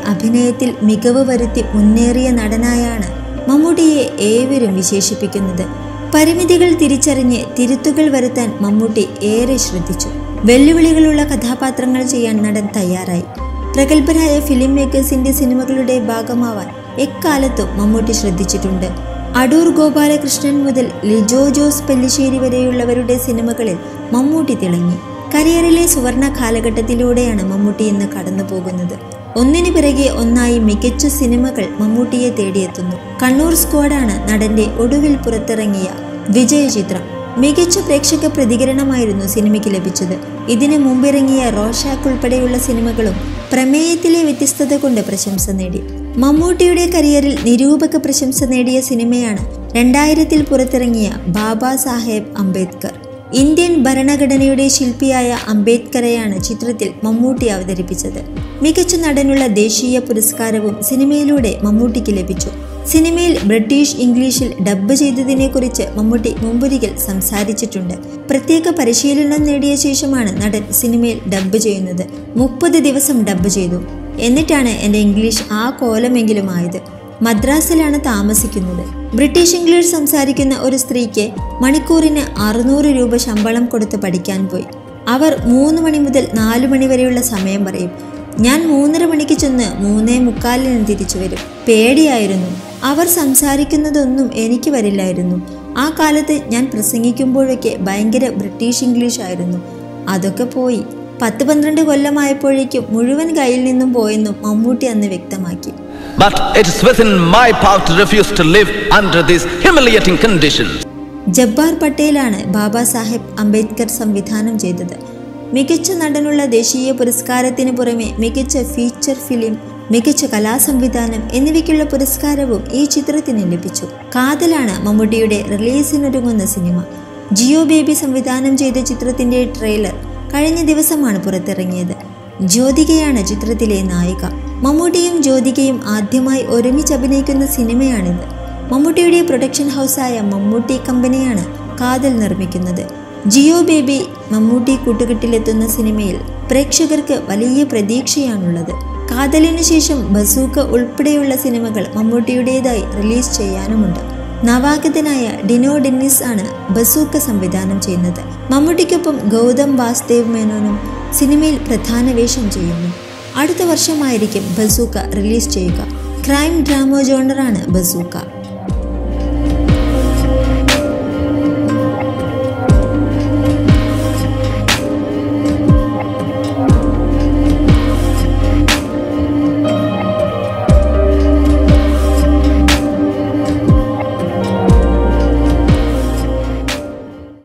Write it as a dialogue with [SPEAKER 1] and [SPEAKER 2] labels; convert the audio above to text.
[SPEAKER 1] അഭിനയത്തിൽ മികവ് വരുത്തി മുന്നേറിയ നടനായാണ് മമ്മൂട്ടിയെ ഏവരും വിശേഷിപ്പിക്കുന്നത് പരിമിതികൾ തിരിച്ചറിഞ്ഞ് തിരുത്തുകൾ വരുത്താൻ മമ്മൂട്ടി ഏറെ ശ്രദ്ധിച്ചു വെല്ലുവിളികളുള്ള കഥാപാത്രങ്ങൾ ചെയ്യാൻ നടൻ തയ്യാറായി പ്രഗത്ഭരായ ഫിലിം മേക്കേഴ്സിന്റെ സിനിമകളുടെ ഭാഗമാവാൻ എക്കാലത്തും മമ്മൂട്ടി ശ്രദ്ധിച്ചിട്ടുണ്ട് അടൂർ ഗോപാലകൃഷ്ണൻ മുതൽ ലിജോ ജോസ് പെല്ലിശ്ശേരി വരെയുള്ളവരുടെ സിനിമകളിൽ മമ്മൂട്ടി തിളങ്ങി കരിയറിലെ സുവർണ കാലഘട്ടത്തിലൂടെയാണ് മമ്മൂട്ടി ഇന്ന് കടന്നു പോകുന്നത് ഒന്നിനു പിറകെ ഒന്നായി മികച്ച സിനിമകൾ മമ്മൂട്ടിയെ തേടിയെത്തുന്നു കണ്ണൂർ സ്ക്വാഡാണ് നടന്റെ ഒടുവിൽ പുറത്തിറങ്ങിയ വിജയ ചിത്രം മികച്ച പ്രേക്ഷക പ്രതികരണമായിരുന്നു സിനിമയ്ക്ക് ലഭിച്ചത് ഇതിനു മുമ്പിറങ്ങിയ റോഷാക്ക് ഉൾപ്പെടെയുള്ള സിനിമകളും പ്രമേയത്തിലെ വ്യത്യസ്തത കൊണ്ട് പ്രശംസ നേടി മമ്മൂട്ടിയുടെ കരിയറിൽ നിരൂപക പ്രശംസ നേടിയ സിനിമയാണ് രണ്ടായിരത്തിൽ പുറത്തിറങ്ങിയ ബാബാ സാഹേബ് അംബേദ്കർ ഇന്ത്യൻ ഭരണഘടനയുടെ ശില്പിയായ അംബേദ്കറെയാണ് ചിത്രത്തിൽ മമ്മൂട്ടി അവതരിപ്പിച്ചത് മികച്ച നടനുള്ള ദേശീയ പുരസ്കാരവും സിനിമയിലൂടെ മമ്മൂട്ടിക്ക് ലഭിച്ചു സിനിമയിൽ ബ്രിട്ടീഷ് ഇംഗ്ലീഷിൽ ഡബ്ബ് ചെയ്തതിനെക്കുറിച്ച് മമ്മൂട്ടി മുമ്പൊരിക്കൽ സംസാരിച്ചിട്ടുണ്ട് പ്രത്യേക പരിശീലനം നേടിയ ശേഷമാണ് നടൻ സിനിമയിൽ ഡബ്ബ് ചെയ്യുന്നത് മുപ്പത് ദിവസം ഡബ്ബ് ചെയ്തു എന്നിട്ടാണ് എൻ്റെ ഇംഗ്ലീഷ് ആ കോലമെങ്കിലും ആയത് മദ്രാസിലാണ് താമസിക്കുന്നത് ബ്രിട്ടീഷ് ഇംഗ്ലീഷ് സംസാരിക്കുന്ന ഒരു സ്ത്രീക്ക് മണിക്കൂറിന് അറുന്നൂറ് രൂപ ശമ്പളം കൊടുത്ത് പഠിക്കാൻ പോയി അവർ മൂന്ന് മണി മുതൽ നാലു മണി വരെയുള്ള സമയം പറയും ഞാൻ മൂന്നര മണിക്ക് ചെന്ന് മൂന്നേ മുക്കാലിന് തിരിച്ചു വരും പേടിയായിരുന്നു അവർ സംസാരിക്കുന്നതൊന്നും എനിക്ക് വരില്ലായിരുന്നു ആ കാലത്ത് ഞാൻ പ്രസംഗിക്കുമ്പോഴൊക്കെ ഭയങ്കര ബ്രിട്ടീഷ് ഇംഗ്ലീഷ് ആയിരുന്നു അതൊക്കെ പോയി പത്ത് പന്ത്രണ്ട് കൊല്ലമായപ്പോഴേക്കും മുഴുവൻ കയ്യിൽ നിന്നും പോയെന്നും മമ്മൂട്ടി അന്ന് വ്യക്തമാക്കി
[SPEAKER 2] But it is within my power to refuse to live under these humiliating conditions.
[SPEAKER 1] Jabbar പട്ടേലാണ് Baba Saheb Ambedkar സംവിധാനം ചെയ്തത് മികച്ച നടനുള്ള ദേശീയ പുരസ്കാരത്തിന് പുറമെ മികച്ച ഫീച്ചർ ഫിലിം മികച്ച കലാസംവിധാനം എന്നിവയ്ക്കുള്ള പുരസ്കാരവും ഈ ചിത്രത്തിന് ലഭിച്ചു കാതലാണ് മമ്മൂട്ടിയുടെ റിലീസിനൊരുങ്ങുന്ന സിനിമ ജിയോ ബേബി സംവിധാനം ചെയ്ത ചിത്രത്തിന്റെ ട്രെയിലർ കഴിഞ്ഞ ദിവസമാണ് പുറത്തിറങ്ങിയത് ജ്യോതികയാണ് ചിത്രത്തിലെ നായിക മമ്മൂട്ടിയും ജ്യോതികയും ആദ്യമായി ഒരുമിച്ച് അഭിനയിക്കുന്ന സിനിമയാണിത് മമ്മൂട്ടിയുടെ പ്രൊഡക്ഷൻ ഹൗസായ മമ്മൂട്ടി കമ്പനിയാണ് കാതൽ നിർമ്മിക്കുന്നത് ജിയോ ബേബി മമ്മൂട്ടി കൂട്ടുകെട്ടിലെത്തുന്ന സിനിമയിൽ പ്രേക്ഷകർക്ക് വലിയ പ്രതീക്ഷയാണുള്ളത് കാതലിനു ശേഷം ബസൂക്ക ഉൾപ്പെടെയുള്ള സിനിമകൾ മമ്മൂട്ടിയുടേതായി റിലീസ് ചെയ്യാനുമുണ്ട് നവാഗതനായ ഡിനോ ഡെന്നിസ് ആണ് ബസൂക്ക സംവിധാനം ചെയ്യുന്നത് മമ്മൂട്ടിക്കൊപ്പം ഗൗതം വാസുദേവ് മേനോനും സിനിമയിൽ പ്രധാന വേഷം ചെയ്യുന്നു അടുത്ത വർഷമായിരിക്കും ബസൂക്ക റിലീസ് ചെയ്യുക ക്രൈം ഡ്രാമോ ജോണറാണ് ബസൂക്ക